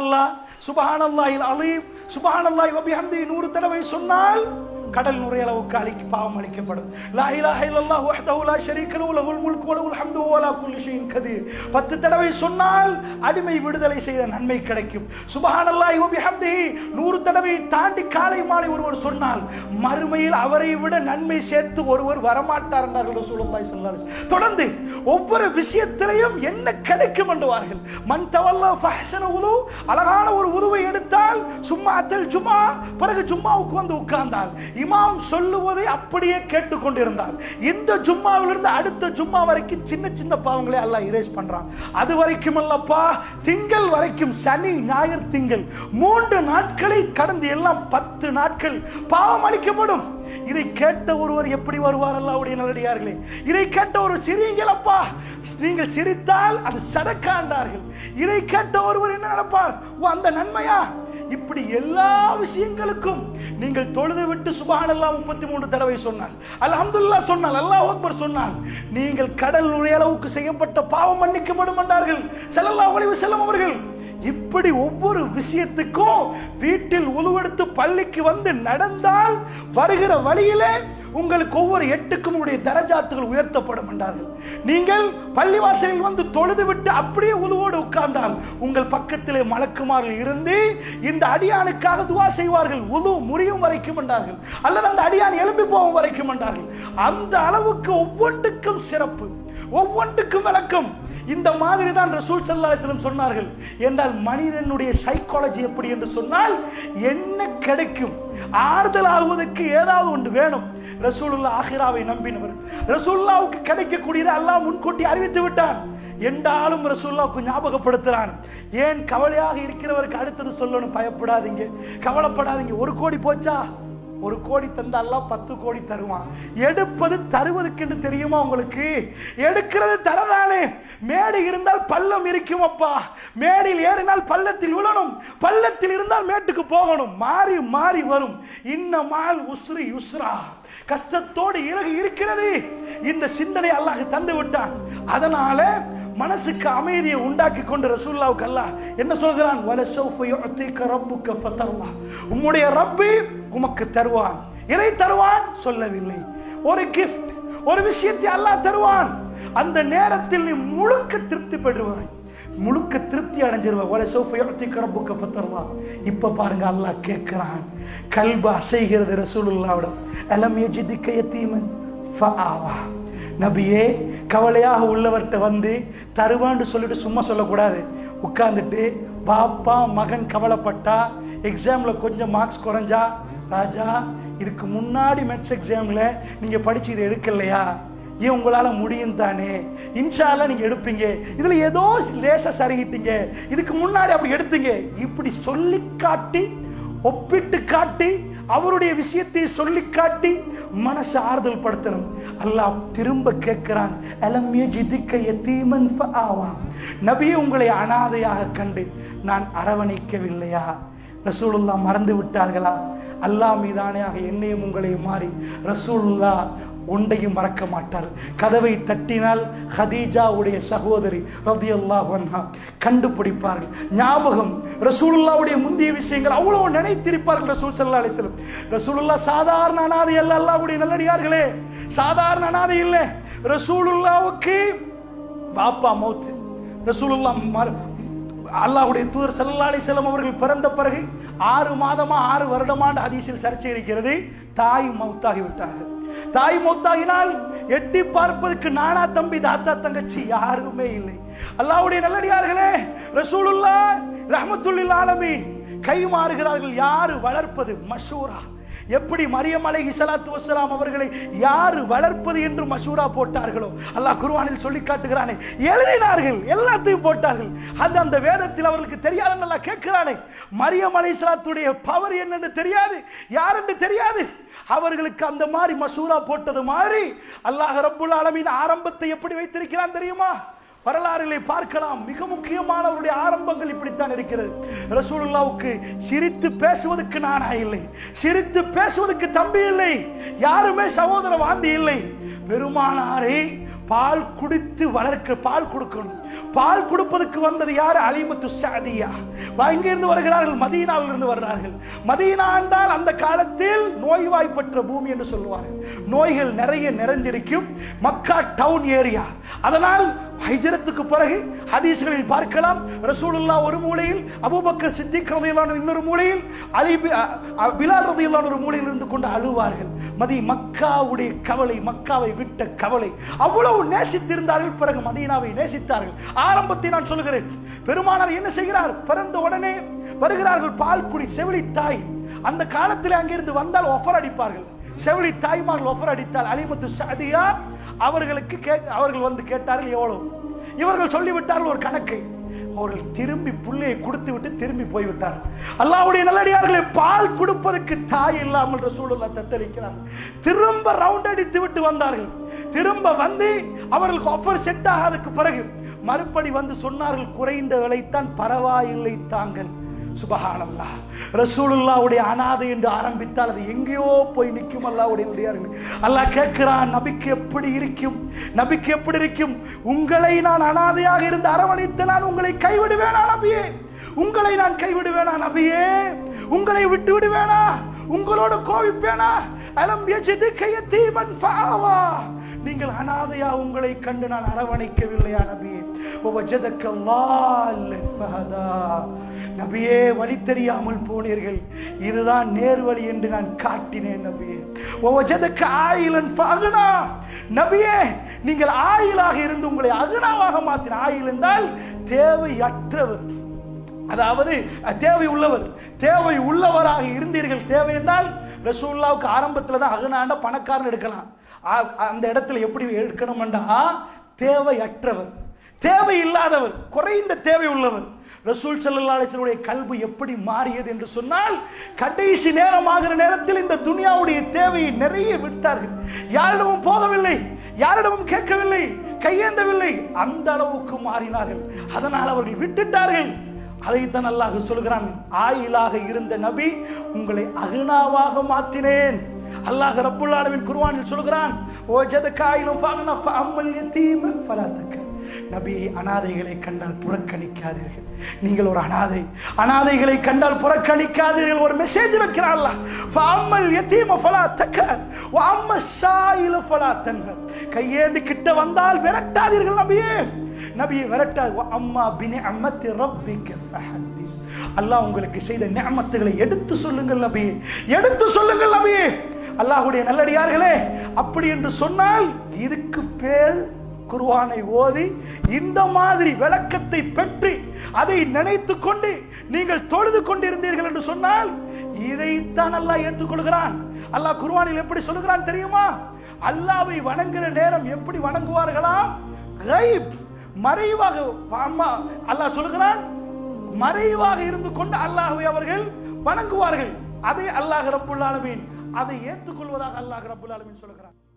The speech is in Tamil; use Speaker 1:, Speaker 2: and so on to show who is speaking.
Speaker 1: சுபஹானல்லாஹ் சுபஹானல்லாஹில் அலீம் சுபஹானல்லாஹி வபிஹம்தி நூறு தடவை சொன்னால் கடல் நுரையளவுக்கு அழிக்கு பாவம் அளிக்கப்படும் லா இலாஹ இல்லல்லாஹ் வஹ்தஹு லா ஷரீக லஹு லஹுல் முல்கு வ லஹுல் ஹம்து வ லா குல்லி ஷைஇன் கதீர் பத்து தடவை சொன்னால் அடிமை விடுதலை செய்த நன்மை கிடைக்கும் சுபஹானல்லாஹி வ பிஹம்திஹி நூறு தடவை தாண்டி காலை மாலை ஒருவர் சொன்னால் மறுமையில் அவரை விட நன்மை சேர்த்து ஒருவர் வரமாட்டார் என்றார்கள் ரசூலுல்லாஹி ஸல்லல்லாஹு அலைஹி வஸல்லம். தொடர்ந்து ஒவ்வொரு விஷயத்திலையும் என்ன கிடைக்கும் என்றுவார்கள் மன் தவல்லா ஃபஹ்ஷன உது அழகான ஒரு உதுவை எடுத்தால் சும்மா அத்தல் ஜும்மா பிறகு ஜும்மாவுக்கு வந்து உட்கார்ந்தால் இமாம் சொல்லுவதை அப்படியே கேட்டுக்கொண்டிருந்தார் இந்த ஜும்மாவிலிருந்து அடுத்த ஜும்மா வரைக்கும் சின்ன சின்ன பாவங்களை அல்லாஹ் இரேஸ் பண்றான் அது வரைக்கும் அல்லப்பா திங்கள் வரைக்கும் சனி ஞாயிறு திங்கள் மூன்று நாட்களை கடந்து எல்லாம் பத்து நாட்கள் பாவம் அளிக்கப்படும் இதை கேட்ட ஒருவர் எப்படி வருவார் அல்லாவுடைய நல்லடியார்களே இதை கேட்ட ஒரு சிரிங்களப்பா நீங்கள் சிரித்தால் அது சடக்காண்டார்கள் இதை கேட்ட ஒருவர் என்ன நினைப்பார் ஓ அந்த நன்மையா இப்படி எல்லா விஷயங்களுக்கும் நீங்கள் தொழுது விட்டு சுபஹானல்லாஹ் முப்பத்தி மூன்று தடவை சொன்னால் அல்ஹம்துலில்லாஹ் சொன்னால் அல்லாஹ் அக்பர் சொன்னால் நீங்கள் கடல் நுழைய அளவுக்கு செய்யப்பட்ட பாவம் மன்னிக்கப்படும் என்றார்கள் ஸல்லல்லாஹு அலைஹி வஸல்லம் அவர்கள் இப்படி ஒவ்வொரு விஷயத்துக்கும் வீட்டில் உருவெடுத்து பள்ளிக்கு வந்து நடந்தால் வருகிற வழியிலே உங்களுக்கு ஒவ்வொரு எட்டுக்கும் உங்களுடைய தரஜாத்துகள் உயர்த்தப்படும் என்றார்கள் நீங்கள் பள்ளிவாசலில் வந்து தொழுது விட்டு அப்படியே உருவோடு உட்கார்ந்தால் உங்கள் பக்கத்திலே மலக்குமார்கள் இருந்து இந்த அடியானுக்காக துவா செய்வார்கள் உது முறியும் வரைக்கும் என்றார்கள் அல்லது அந்த அடியான் எழும்பி போகும் வரைக்கும் என்றார்கள் அந்த அளவுக்கு ஒவ்வொன்றுக்கும் சிறப்பு ஒவ்வொன்றுக்கும் விளக்கம் இந்த மாதிரி தான் ரசூல் ஸல்லல்லாஹு அலைஹி வஸல்லம் சொன்னார்கள் என்றால் மனிதனுடைய சைக்காலஜி எப்படி என்று சொன்னால் என்ன கிடைக்கும் ஆறுதல் ஆகுவதற்கு ஏதாவது ஒன்று வேணும் ரசூலுல்லாஹ் ஆகிராவை நம்பினவர் ரசூலுல்லாவுக்கு கிடைக்கக்கூடியதை அல்லாஹ் முன்கூட்டி அறிவித்து விட்டான் என்றாலும் ரசூல்லாவுக்கு ஞாபகப்படுத்துறான் ஏன் கவலையாக இருக்கிறவருக்கு அடுத்தது சொல்லணும் பயப்படாதீங்க கவலைப்படாதீங்க ஒரு கோடி போச்சா ஒரு கோடி தந்தாலாம் பத்து கோடி தருவான் எடுப்பது தருவதற்கு என்று தெரியுமா உங்களுக்கு எடுக்கிறது தரதானே மேடு இருந்தால் பள்ளம் இருக்கும் அப்பா மேடில் ஏறினால் பள்ளத்தில் விழணும் பள்ளத்தில் இருந்தால் மேட்டுக்கு போகணும் மாறி மாறி வரும் இன்னமால் உஸ்ரி யுஸ்ரா கஷ்டத்தோடு இலகு இருக்கிறது இந்த சிந்தனை அல்லாஹ் தந்து விட்டான் அதனால மனசுக்கு அமைதியை உண்டாக்கி கொண்டு ரசூல்லாவுக்கு அல்லாஹ் என்ன சொல்கிறான் வலசௌஃப யுஅத்திக ரப்புக ஃபதர்லா உம்முடைய ரப்பி உமக்கு தருவான் எதை தருவான் சொல்லவில்லை ஒரு கிஃப்ட் ஒரு விஷயத்தை அல்லாஹ் தருவான் அந்த நேரத்தில் நீ முழுக்க திருப்தி பெறுவாய் முழுக்க திருப்தி அடைஞ்சிருவ ஒலை சோஃபை யுஅத்திக ரப்புக ஃபதர்லா இப்ப பாருங்க அல்லாஹ் கேட்கிறான் கல்பு அசைகிறது ரசூலுல்லாவிடம் அலம் யஜிதிக்க யதீமன் ஃபஆவா நபியே கவலையாக உள்ளவர்கிட்ட வந்து தருவான்னு சொல்லிட்டு சும்மா சொல்லக்கூடாது உட்கார்ந்துட்டு பாப்பா மகன் கவலைப்பட்டா எக்ஸாம்ல கொஞ்சம் மார்க்ஸ் குறைஞ்சா ராஜா இதுக்கு முன்னாடி மெட்ஸ் எக்ஸாம்ல நீங்க படிச்சு இதை எடுக்கலையா ஏன் உங்களால முடியும் தானே இன்ஷால்லா நீங்க எடுப்பீங்க இதுல ஏதோ லேசா சரிகிட்டீங்க இதுக்கு முன்னாடி அப்படி எடுத்தீங்க இப்படி சொல்லி காட்டி ஒப்பிட்டு காட்டி அவருடைய விஷயத்தை சொல்லி காட்டி மனசை ஆறுதல் படுத்தணும் அல்லாஹ் திரும்ப கேட்கிறான் அலம்ய ஜிதிக்க யதீமன் ஃபஆவா நபியே உங்களை அனாதையாக கண்டு நான் அரவணைக்கவில்லையா ரசூலுல்லா மறந்து விட்டார்களா அல்லாஹ் மீதானையாக என்னையும் உங்களையும் மாறி ரசூலுல்லா ஒன்றையும் மறக்க மாட்டார் கதவை தட்டினால் ஹதீஜாவுடைய சகோதரி ரதியல்லாஹு அன்ஹா கண்டுபிடிப்பார்கள் ஞாபகம் ரசூலுல்லாவுடைய முந்தைய விஷயங்கள் அவ்வளவு நினைத்திருப்பார்கள் ரசூல் ஸல்லல்லாஹு அலைஹி வஸல்லம் ரசூலுல்லா சாதாரண அனாதை அல்ல அல்லாஹ்வுடைய நல்லடியார்களே சாதாரண அனாதை இல்லை ரசூலுல்லாவுக்கு பாப்பா மௌத் ரசூலுல்லா மர- அல்லாஹ்வுடைய தூதர் ஸல்லல்லாஹு அலைஹி வஸல்லம் அவர்கள் பிறந்த பிறகு ஆறு மாதமா ஆறு வருடமாண்டு ஹதீஸில் சர்ச்சை இருக்கிறது தாய் மௌத்தாகி விட்டார்கள் தாய் மௌத்தாகினால் எட்டி பார்ப்பதற்கு நானா தம்பி தாத்தா தங்கச்சி யாருமே இல்லை அல்லாஹ்வுடைய நல்லடியார்களே ரசூலுல்லா ரஹ்மத்துல்லில் ஆலமீன் கை மாறுகிறார்கள் யாரு வளர்ப்பது மஷூரா எப்படி மரியம் அலைஹி ஸலாத்து வஸ்ஸலாம் அவர்களை யாரு வளர்ப்பது என்று மஷூரா போட்டார்களோ அல்லாஹ் குர்ஆனில் சொல்லி காட்டுகிறானே எழுதினார்கள் எல்லாத்தையும் போட்டார்கள் அது அந்த வேதத்தில் அவர்களுக்கு தெரியாதுன்னு அல்லாஹ் கேட்கிறானே மரியம் அலைஹிஸ்ஸலாத்துடைய பவர் என்னன்னு தெரியாது யார் என்று தெரியாது அவர்களுக்கு அந்த மாதிரி மஷூரா போட்டது மாதிரி அல்லாஹ் ரப்புல் ஆலமீன் ஆரம்பத்தை எப்படி வைத்திருக்கிறான் தெரியுமா வரலாறுகளை பார்க்கலாம் மிக முக்கியமானவருடைய ஆரம்பங்கள் இப்படித்தான் இருக்கிறது ரசூலுல்லாவுக்கு சிரித்து பேசுவதற்கு நானா இல்லை சிரித்து பேசுவதற்கு தம்பி இல்லை யாருமே சகோதர வாந்தி இல்லை பெருமானாரை பால் குடித்து வளர்க்க பால் கொடுக்கணும் பால் கொடுப்பதற்கு வந்தது யார் அலிமத்து சாதியா இங்கிருந்து வருகிறார்கள் மதீனாவில் இருந்து வருகிறார்கள் மதீனா என்றால் அந்த காலத்தில் நோய்வாய்ப்பற்ற பூமி என்று சொல்லுவார்கள் நோய்கள் நிறைய நிறைந்திருக்கும் மக்கா டவுன் ஏரியா அதனால் ஹைஜரத்துக்கு பிறகு ஹதீஸ்களில் பார்க்கலாம் ரசூலுல்லா ஒரு மூலையில் அபூபக்கர் சித்திக் ரதியல்லான இன்னொரு மூலையில் அலி பி- அ- அ- பிலால் ரதியல்லான ஒரு மூலையில் இருந்து கொண்டு அழுவார்கள் மதி மக்காவுடைய கவலை மக்காவை விட்ட கவலை அவ்வளவு நேசித்திருந்தார்கள் பிறகு மதீனாவை நேசித்தார்கள் ஆரம்பத்தை நான் சொல்கிறேன் பெருமானார் என்ன செய்கிறார் பிறந்த உடனே வருகிறார்கள் பால் குடி செவிலி தாய் அந்த காலத்தில் அங்கிருந்து வந்தால் ஒஃபர் அடிப்பார்கள் செவிலி தாய்மார்கள் ஒஃபர் அடித்தால் அலிமுத்து சாதியா அவர்களுக்கு கேட்க அவர்கள் வந்து கேட்டார்கள் எவ்வளவு இவர்கள் சொல்லிவிட்டார்கள் ஒரு கணக்கு அவர்கள் திரும்பி புள்ளையை கொடுத்து விட்டு திரும்பி போய்விட்டார் அல்லாவுடைய நல்லடியார்களை பால் கொடுப்பதற்கு தாய் இல்லாமல் ரசூலுல்லா தத்தளிக்கிறார் திரும்ப ரவுண்ட் அடித்து விட்டு வந்தார்கள் திரும்ப வந்து அவர்களுக்கு ஆஃபர் செட் ஆகாததுக்கு பிறகு மறுபடி வந்து சொன்னார்கள் குறைந்த விலைத்தான் பரவாயில்லை தாங்கள் சுபஹானல்லா ரசூலுல்லாவுடைய அனாதை என்று ஆரம்பித்தால் அது எங்கேயோ போய் நிற்கும் அல்லாவுடைய நடிகார்கள் அல்லாஹ் கேட்கிறான் நபிக்கு எப்படி இருக்கும் நபிக்கு எப்படி இருக்கும் உங்களை நான் அனாதையாக இருந்து அரவணைத்து நான் உங்களை கைவிடுவேனா நபியே உங்களை நான் கைவிடுவேனா நபியே உங்களை விட்டு விடுவேனா உங்களோட கோவிப்பேனா அலம் எஜிது கையத்தீமன் ஃபாவா நீங்கள் அனாதையா உங்களை கண்டு நான் அரவணைக்கவில்லையா நபியே ووجدك ضالا فهدى நபியே வழி தெரியாமல் போனீர்கள் இதுதான் நேர்வழி என்று நான் காட்டினேன் நபியே ووجدك عائلا فأغنى நபியே நீங்கள் ஆயிலாக இருந்து உங்களை அகுனாவாக மாற்றின ஆயில் என்றால் தேவையற்றவர் அதாவது அஹ், தேவை உள்ளவர் தேவை உள்ளவராக இருந்தீர்கள் தேவை என்றால் ரசூல்லாவுக்கு ஆரம்பத்தில் தான் அகனாண்ட பணக்காரன் எடுக்கலாம் ஆ- அந்த இடத்துல எப்படி எடுக்கணும்டா தேவையற்றவர் தேவை இல்லாதவர் குறைந்த தேவை உள்ளவர் ரசூல் ஸல்லல்லாஹு அலைஹி வஸல்லுடைய கல்வி எப்படி மாறியது என்று சொன்னால் கடைசி நேரமாகிற நேரத்தில் இந்த துனியாவுடைய தேவையை நிறைய விட்டார்கள் யாரிடமும் போகவில்லை யாரிடமும் கேட்கவில்லை கையேந்தவில்லை அந்த அளவுக்கு மாறினார்கள் அதனால் அவர்கள் விட்டுட்டார்கள் அதைத்தான் அல்லாஹ் சொல்கிறான் ஆயிலாக இருந்த நபி உங்களை அகுனாவாக மாற்றினேன் அல்லாஹ் ரப்புல் ஆலமீன் குர்ஆனில் சொல்கிறான் ஓஜதக ஆயிலும் ஃபஅனா ஃபஅம்மல் யதீம ஃபலா தக்க நபி அனாதைகளை கண்டால் புறக்கணிக்காதீர்கள் நீங்கள் ஒரு அனாதை அனாதைகளை கண்டால் புறக்கணிக்காதீர்கள் ஒரு மெசேஜ் வைக்கிறான் அல்லாஹ் ஃபஅம்மல் யதீம ஃபலா தக்க வ அம்ம ஷாயில ஃபலா தன்ஹ கையேந்தி கிட்ட வந்தால் விரட்டாதீர்கள் நபியே நபியை விரட்டா அம்மா பினி அம்மத்தி ரப்பிக்க ஃபஹத்திஸ் அல்லாஹ் உங்களுக்கு செய்த நிஅமத்துகளை எடுத்து சொல்லுங்கள் நபியே எடுத்து சொல்லுங்கள் நபியே அல்லாஹ்வுடைய நல்லடியார்களே அப்படி என்று சொன்னால் இதுக்கு பேர் குர்ஆனை ஓதி இந்த மாதிரி விளக்கத்தை பெற்று அதை நினைத்து கொண்டு நீங்கள் தொழுது கொண்டிருந்தீர்கள் என்று சொன்னால் இதைத்தான் அல்லாஹ் ஏற்றுக்கொள்கிறான் அல்லாஹ் குர்ஆனில் எப்படி சொல்லுகிறான் தெரியுமா அல்லாவை வணங்குற நேரம் எப்படி வணங்குவார்களாம் கைப் மறைவாக அம்மா அல்லாஹ் சொல்லுகிறான் மறைவாக இருந்து கொண்டு அல்லாஹ்வை அவர்கள் வணங்குவார்கள் அதை அல்லாஹ் ரப்புல் ஆலமீன் அதை ஏற்றுக்கொள்வதாக அல்லாஹ் ரப்புல் ஆலமீன் சொல்லுகிறான்